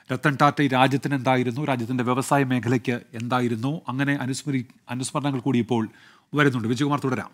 രത്തൻ ടാറ്റ ഈ രാജ്യത്തിന് എന്തായിരുന്നു രാജ്യത്തിന്റെ വ്യവസായ മേഖലയ്ക്ക് എന്തായിരുന്നു അങ്ങനെ അനുസ്മരി അനുസ്മരണങ്ങൾ കൂടി ഇപ്പോൾ വരുന്നുണ്ട് വിജയകുമാർ തുടരാം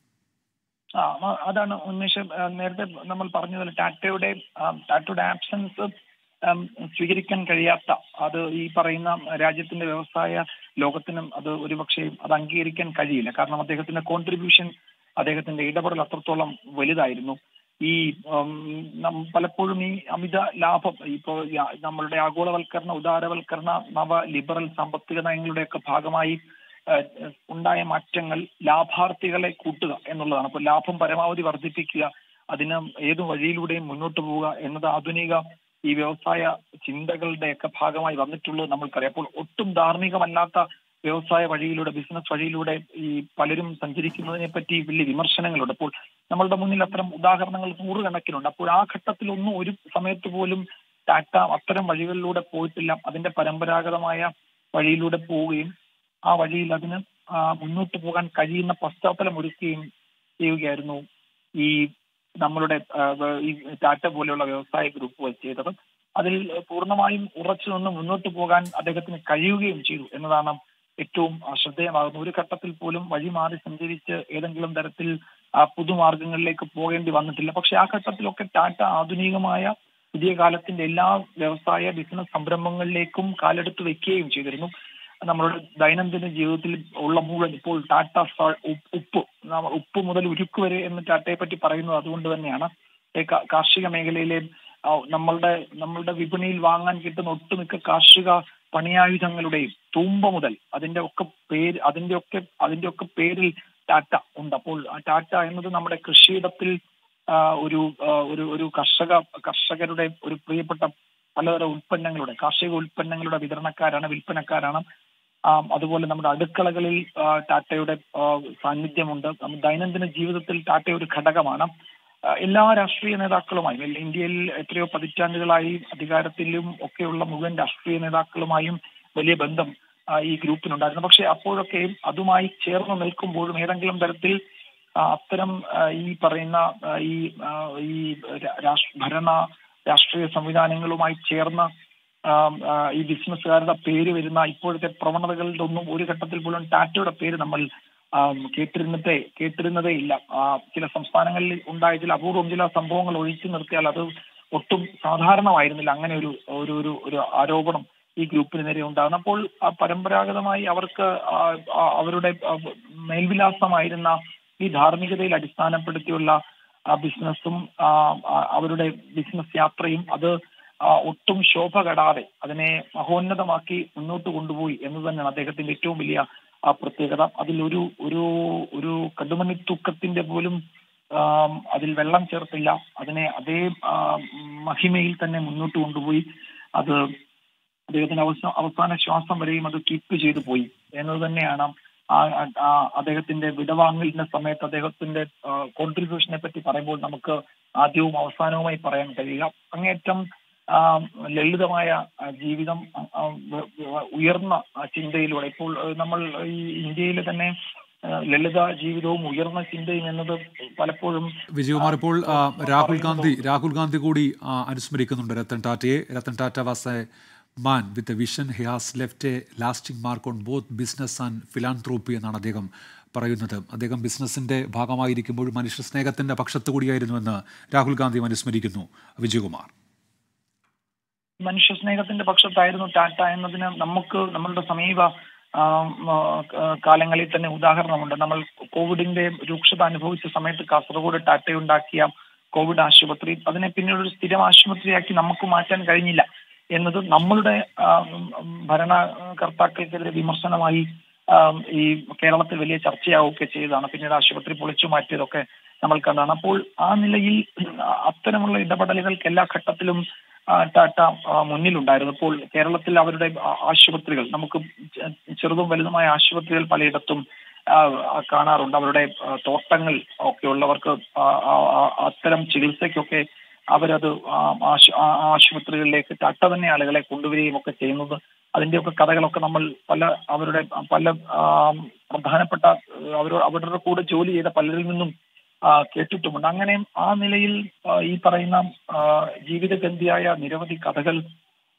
ആ മ- അതാണ് ഉന്മേഷം ആ, നേരത്തെ നമ്മൾ പറഞ്ഞതുപോലെ ടാറ്റയുടെ ആ, ടാറ്റയുടെ ആബ്സൻസ് ഉം, സ്വീകരിക്കാൻ കഴിയാത്ത അത് ഈ പറയുന്ന രാജ്യത്തിന്റെ വ്യവസായ ലോകത്തിനും അത് ഒരുപക്ഷെ അത് അംഗീകരിക്കാൻ കഴിയില്ല കാരണം അദ്ദേഹത്തിന്റെ കോൺട്രിബ്യൂഷൻ അദ്ദേഹത്തിന്റെ ഇടപെടൽ അത്രത്തോളം വലുതായിരുന്നു ഈ ഉം, നം- പലപ്പോഴും ഈ അമിത ലാഭം ഇപ്പോ യ- നമ്മളുടെ ആഗോളവൽക്കരണ ഉദാരവൽക്കരണ നവ ലിബറൽ സാമ്പത്തിക നയങ്ങളുടെയൊക്കെ ഭാഗമായി ഏഹ്, ഉണ്ടായ മാറ്റങ്ങൾ ലാഭാർത്ഥികളെ കൂട്ടുക എന്നുള്ളതാണ് അപ്പോൾ ലാഭം പരമാവധി വർദ്ധിപ്പിക്കുക അതിന് ഏത് വഴിയിലൂടെയും മുന്നോട്ട് പോവുക എന്നത് ആധുനിക ഈ വ്യവസായ ചിന്തകളുടെയൊക്കെ ഭാഗമായി വന്നിട്ടുള്ളത് നമ്മൾക്കറിയാം അപ്പോൾ ഒട്ടും ധാർമ്മികമല്ലാത്ത വ്യവസായ വഴിയിലൂടെ ബിസിനസ് വഴിയിലൂടെ ഈ പലരും സഞ്ചരിക്കുന്നതിനെ പറ്റി വലിയ വിമർശനങ്ങളുണ്ട് അപ്പോൾ നമ്മളുടെ മുന്നിൽ അത്തരം ഉദാഹരണങ്ങൾ നൂറുകണക്കിനുണ്ട് അപ്പോൾ ആ ഘട്ടത്തിൽ ഒന്നും ഒരു സമയത്ത് പോലും ടാറ്റ അത്തരം വഴികളിലൂടെ പോയിട്ടില്ല അതിന്റെ പരമ്പരാഗതമായ വഴിയിലൂടെ പോവുകയും ആ വഴിയിൽ അതിന് ആ, മുന്നോട്ട് പോകാൻ കഴിയുന്ന പശ്ചാത്തലം ഒരുക്കുകയും ചെയ്യുകയായിരുന്നു ഈ നമ്മളുടെ ആ, ഈ ടാറ്റ പോലെയുള്ള വ്യവസായ ഗ്രൂപ്പുകൾ ചെയ്തത് അതിൽ പൂർണ്ണമായും ഉറച്ചു നിന്ന് മുന്നോട്ട് പോകാൻ അദ്ദേഹത്തിന് കഴിയുകയും ചെയ്തു എന്നതാണ് ഏറ്റവും ആ, ശ്രദ്ധേയമാകുന്നത് ഒരു ഘട്ടത്തിൽ പോലും വഴി മാറി സഞ്ചരിച്ച് ഏതെങ്കിലും തരത്തിൽ ആ, പുതുമാർഗങ്ങളിലേക്ക് പോകേണ്ടി വന്നിട്ടില്ല പക്ഷെ ആ ഘട്ടത്തിലൊക്കെ ടാറ്റ ആധുനികമായ പുതിയ കാലത്തിന്റെ എല്ലാ വ്യവസായ ബിസിനസ് സംരംഭങ്ങളിലേക്കും കാലെടുത്ത് വെക്കുകയും ചെയ്തിരുന്നു നമ്മളുടെ ദൈനംദിന ജീവിതത്തിൽ ഉള്ള മുഴുവൻ ഇപ്പോൾ ടാറ്റ സ- ഉപ്പ് ഉപ്പ് നമ്മ- ഉപ്പ് മുതൽ ഉരുക്ക് വരെ എന്ന് ടാറ്റയെ പറ്റി പറയുന്നത് അതുകൊണ്ട് തന്നെയാണ് ഈ കാ- കാർഷിക മേഖലയിലെ ആ, നമ്മളുടെ നമ്മളുടെ വിപണിയിൽ വാങ്ങാൻ കിട്ടുന്ന ഒട്ടുമിക്ക കാർഷിക പണിയായുധങ്ങളുടെയും തൂമ്പ മുതൽ അതിന്റെ ഒക്കെ പേര് അതിന്റെ ഒക്കെ അതിന്റെ ഒക്കെ പേരിൽ ടാറ്റ ഉണ്ട് അപ്പോൾ ആ ടാറ്റ എന്നത് നമ്മുടെ കൃഷിയിടത്തിൽ ആ, ഒരു ആ, ഒരു ഒരു കർഷക കർഷകരുടെ ഒരു പ്രിയപ്പെട്ട പലതരം ഉൽപ്പന്നങ്ങളുടെ കാർഷിക ഉൽപ്പന്നങ്ങളുടെ വിതരണക്കാരാണ് വിൽപ്പനക്കാരാണ് ആ, അതുപോലെ നമ്മുടെ അടുക്കളകളിൽ ആ, ടാറ്റയുടെ ആ, സാന്നിധ്യമുണ്ട് നമ്മുടെ ദൈനംദിന ജീവിതത്തിൽ ടാറ്റ ഒരു ഘടകമാണ് ആ, എല്ലാ രാഷ്ട്രീയ നേതാക്കളുമായും ഇല്ല, ഇന്ത്യയിൽ എത്രയോ പതിറ്റാണ്ടുകളായി അധികാരത്തിലും ഒക്കെയുള്ള മുഴുവൻ രാഷ്ട്രീയ നേതാക്കളുമായും വലിയ ബന്ധം ആ, ഈ ഗ്രൂപ്പിനുണ്ടായിരുന്നു പക്ഷെ അപ്പോഴൊക്കെ അതുമായി ചേർന്ന് നിൽക്കുമ്പോഴും ഏതെങ്കിലും തരത്തിൽ ആ, അത്തരം ആ, ഈ പറയുന്ന ആ, ഈ ആ, ഈ രാ- രാഷ്- ഭരണ രാഷ്ട്രീയ സംവിധാനങ്ങളുമായി ചേർന്ന് ആം, ആ, ഈ ബിസിനസ്സുകാരുടെ പേര് വരുന്ന ഇപ്പോഴത്തെ പ്രവണതകളുടെ ഒന്നും ഒരു ഘട്ടത്തിൽ പോലും ടാറ്റയുടെ പേര് നമ്മൾ ആം, കേട്ടിരുന്നതേ കേട്ടിരുന്നതേ ഇല്ല ആ, ചില സംസ്ഥാനങ്ങളിൽ ഉണ്ടായ ചില അപൂർവം ചില സംഭവങ്ങൾ ഒഴിച്ചു നിർത്തിയാൽ അത് ഒട്ടും സാധാരണമായിരുന്നില്ല അങ്ങനെ ഒരു ഒരു ഒരു ഒരു ആരോപണം ഈ ഗ്രൂപ്പിന് നേരെ ഉണ്ടാകുന്നു അപ്പോൾ ആ, പരമ്പരാഗതമായി അവർക്ക് ആ, ആ, അവരുടെ ആ, മേൽവിലാസമായിരുന്ന ഈ ധാർമ്മികതയിൽ അടിസ്ഥാനപ്പെടുത്തിയുള്ള ആ, ബിസിനസ്സും ആ, ആ, അവരുടെ ബിസിനസ് യാത്രയും അത് ആ, ഒട്ടും ശോഭ കെടാതെ അതിനെ മഹോന്നതമാക്കി മുന്നോട്ട് കൊണ്ടുപോയി എന്ന് തന്നെയാണ് അദ്ദേഹത്തിന്റെ ഏറ്റവും വലിയ ആ പ്രത്യേകത അതിൽ ഒരു ഒരു ഒരു കടുമണി തൂക്കത്തിന്റെ പോലും ആം, അതിൽ വെള്ളം ചേർത്തില്ല അതിനെ അതേ ആ, മഹിമയിൽ തന്നെ മുന്നോട്ട് കൊണ്ടുപോയി അത് അദ്ദേഹത്തിന്റെ അവസാന അവസാന ശ്വാസം വരെയും അത് കീപ്പ് ചെയ്തു പോയി എന്നത് തന്നെയാണ് ആ ആ- ആ അദ്ദേഹത്തിന്റെ വിടവാങ്ങലിന്റെ സമയത്ത് അദ്ദേഹത്തിന്റെ കോൺട്രിബ്യൂഷനെ പറ്റി പറയുമ്പോൾ നമുക്ക് ആദ്യവും അവസാനവുമായി പറയാൻ കഴിയുക അങ്ങേറ്റം ആ, ലളിതമായ ആ, ജീവിതം ആ, ആ, വ- വ- ഉയർന്ന ആ, ചിന്തയിലൂടെ ഇപ്പോൾ ആ, നമ്മൾ ഈ ഇന്ത്യയിലെ തന്നെ ആ, ലളിത ജീവിതവും ഉയർന്ന ചിന്തയും എന്നത് പലപ്പോഴും വിജയകുമാർ ഇപ്പോൾ ആ, രാഹുൽ ഗാന്ധി രാഹുൽ ഗാന്ധി കൂടി ആ, അനുസ്മരിക്കുന്നുണ്ട് രത്തൻ ടാറ്റയെ Ratan Tata was a man with a vision he has left a lasting mark on both business and philanthropy എന്നാണ് അദ്ദേഹം പറയുന്നത് അദ്ദേഹം ബിസിനസിന്റെ ഭാഗമായിരിക്കുമ്പോൾ മനുഷ്യ സ്നേഹത്തിന്റെ പക്ഷത്ത് കൂടിയായിരുന്നുവെന്ന് രാഹുൽ ഗാന്ധി അനുസ്മരിക്കുന്നു വിജയകുമാർ മനുഷ്യ സ്നേഹത്തിന്റെ പക്ഷത്തായിരുന്നു ടാറ്റ എന്നതിന് നമുക്ക് നമ്മളുടെ സമീപ ആ, ആ, കാലങ്ങളിൽ തന്നെ ഉദാഹരണമുണ്ട് നമ്മൾ കോവിഡിന്റെ രൂക്ഷത അനുഭവിച്ച സമയത്ത് കാസർഗോഡ് ടാറ്റ ഉണ്ടാക്കിയ കോവിഡ് ആശുപത്രി അതിനെ പിന്നീട് ഒരു സ്ഥിരം ആശുപത്രിയാക്കി നമുക്ക് മാറ്റാൻ കഴിഞ്ഞില്ല എന്നത് നമ്മളുടെ ആ, ഉം, ഭരണകർത്താക്കൾക്കെതിരെ വിമർശനമായി ആ, ഈ കേരളത്തിൽ വലിയ ചർച്ചയാവുകയൊക്കെ ചെയ്തതാണ് പിന്നീട് ആശുപത്രി പൊളിച്ചു മാറ്റിയതൊക്കെ നമ്മൾ കണ്ടാണ് അപ്പോൾ ആ നിലയിൽ അത്തരമുള്ള ഇടപെടലുകൾക്ക് എല്ലാ ഘട്ടത്തിലും ആ, ടാറ്റ ആ, മുന്നിലുണ്ടായിരുന്നു ഇപ്പോൾ കേരളത്തിൽ അവരുടെ ആ- ആശുപത്രികൾ നമുക്ക് ചെ- ചെറുതും വലുതുമായ ആശുപത്രികൾ പലയിടത്തും ആ, ആ, കാണാറുണ്ട് അവരുടെ ആ, തോട്ടങ്ങൾ ഒക്കെ ഉള്ളവർക്ക് ആ, ആ, ആ, അത്തരം ചികിത്സയ്ക്കൊക്കെ അവരത് ആ, ആശു- ആ- ആശുപത്രികളിലേക്ക് ടാറ്റ തന്നെ ആളുകളെ കൊണ്ടുവരികയും ഒക്കെ ചെയ്യുന്നത് അതിന്റെയൊക്കെ കഥകളൊക്കെ നമ്മൾ പല അവരുടെ പല ആ, പ്രധാനപ്പെട്ട അവർ അവരുടെ കൂടെ ജോലി ചെയ്ത പലരിൽ നിന്നും ആ, കേട്ടിട്ടുമുണ്ട് അങ്ങനെ ആ നിലയിൽ ആ, ഈ പറയുന്ന ആ, ജീവിതഗന്ധിയായ നിരവധി കഥകൾ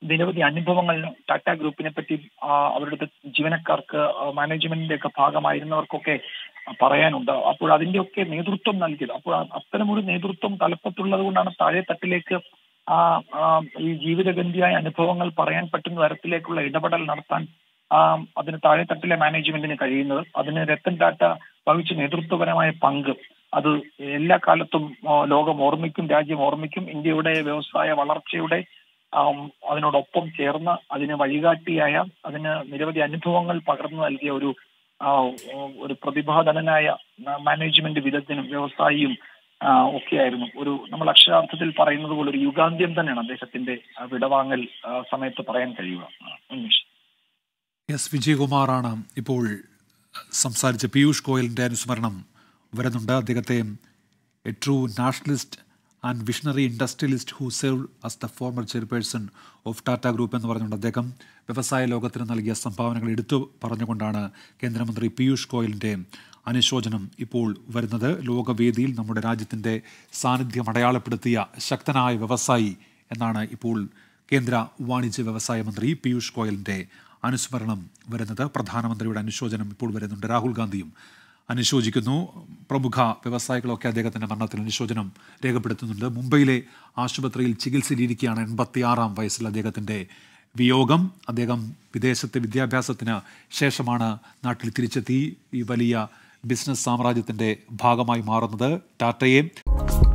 നിരവധി അനുഭവങ്ങൾ ടാറ്റ ഗ്രൂപ്പിനെ പറ്റി ആ, അവരുടെ ജീവനക്കാർക്ക് ആ, മാനേജ്മെന്റിന്റെ ഒക്കെ ഭാഗമായിരുന്നവർക്കൊക്കെ പറയാനുണ്ട് അപ്പോൾ അതിന്റെയൊക്കെ നേതൃത്വം നൽകിയത് അപ്പോൾ ആ- അത്തരമൊരു നേതൃത്വം തലപ്പത്തുള്ളത് കൊണ്ടാണ് താഴെ തട്ടിലേക്ക് ആ ആ, ഈ ജീവിതഗന്ധിയായ അനുഭവങ്ങൾ പറയാൻ പറ്റുന്ന തരത്തിലേക്കുള്ള ഇടപെടൽ നടത്താൻ ആ, അതിന് താഴെ തട്ടിലെ മാനേജ്മെന്റിന് കഴിയുന്നത് അതിന് രത്തൻ ടാറ്റ വഹിച്ച നേതൃത്വപരമായ പങ്ക് അത് എല്ലാ കാലത്തും ആ, ലോകം ഓർമ്മിക്കും രാജ്യം ഓർമ്മിക്കും ഇന്ത്യയുടെ വ്യവസായ വളർച്ചയുടെ ആം, അതിനോടൊപ്പം ചേർന്ന് അതിന് വഴികാട്ടിയായ അതിന് നിരവധി അനുഭവങ്ങൾ പകർന്നു നൽകിയ ഒരു ആ, ഒരു പ്രതിഭാധനനായ മാനേജ്മെന്റ് വിദഗ്ധനും വ്യവസായിയും ആ, ഒക്കെയായിരുന്നു ഒരു നമ്മൾ അക്ഷരാർത്ഥത്തിൽ പറയുന്നത് പോലെ ഒരു യുഗാന്ത്യം തന്നെയാണ് അദ്ദേഹത്തിന്റെ ആ, വിടവാങ്ങൽ ആ, സമയത്ത് പറയാൻ കഴിയുക ആ, ഉന്മേഷ് എസ് വിജയകുമാറാണ് ഇപ്പോൾ സംസാരിച്ച പീയൂഷ് ഗോയലിൻ്റെ അനുസ്മരണം വരുന്നുണ്ട് അദ്ദേഹത്തെ a true nationalist and visionary industrialist who സേവ് as the former chairperson of Tata group എന്ന് പറഞ്ഞുകൊണ്ട് അദ്ദേഹം വ്യവസായ ലോകത്തിന് നൽകിയ സംഭാവനകൾ എടുത്തു പറഞ്ഞുകൊണ്ടാണ് കേന്ദ്രമന്ത്രി പീയൂഷ് ഗോയലിൻ്റെ അനുശോചനം ഇപ്പോൾ വരുന്നത് ലോകവേദിയിൽ നമ്മുടെ രാജ്യത്തിൻ്റെ സാന്നിധ്യം അടയാളപ്പെടുത്തിയ ശക്തനായ വ്യവസായി എന്നാണ് ഇപ്പോൾ കേന്ദ്ര വാണിജ്യ വ്യവസായ മന്ത്രി പീയൂഷ് ഗോയലിൻ്റെ അനുസ്മരണം വരുന്നത് പ്രധാനമന്ത്രിയുടെ അനുശോചനം ഇപ്പോൾ വരുന്നുണ്ട് രാഹുൽ ഗാന്ധിയും അനുശോചിക്കുന്നു പ്രമുഖ വ്യവസായികളൊക്കെ അദ്ദേഹത്തിൻ്റെ മരണത്തിൽ അനുശോചനം രേഖപ്പെടുത്തുന്നുണ്ട് മുംബൈയിലെ ആശുപത്രിയിൽ ചികിത്സയിലിരിക്കുകയാണ് എൺപത്തിയാറാം വയസ്സിൽ അദ്ദേഹത്തിൻ്റെ വിയോഗം അദ്ദേഹം വിദേശത്തെ വിദ്യാഭ്യാസത്തിന് ശേഷമാണ് നാട്ടിൽ തിരിച്ചെത്തി ഈ വലിയ ബിസിനസ് സാമ്രാജ്യത്തിൻ്റെ ഭാഗമായി മാറുന്നത് ടാറ്റയെ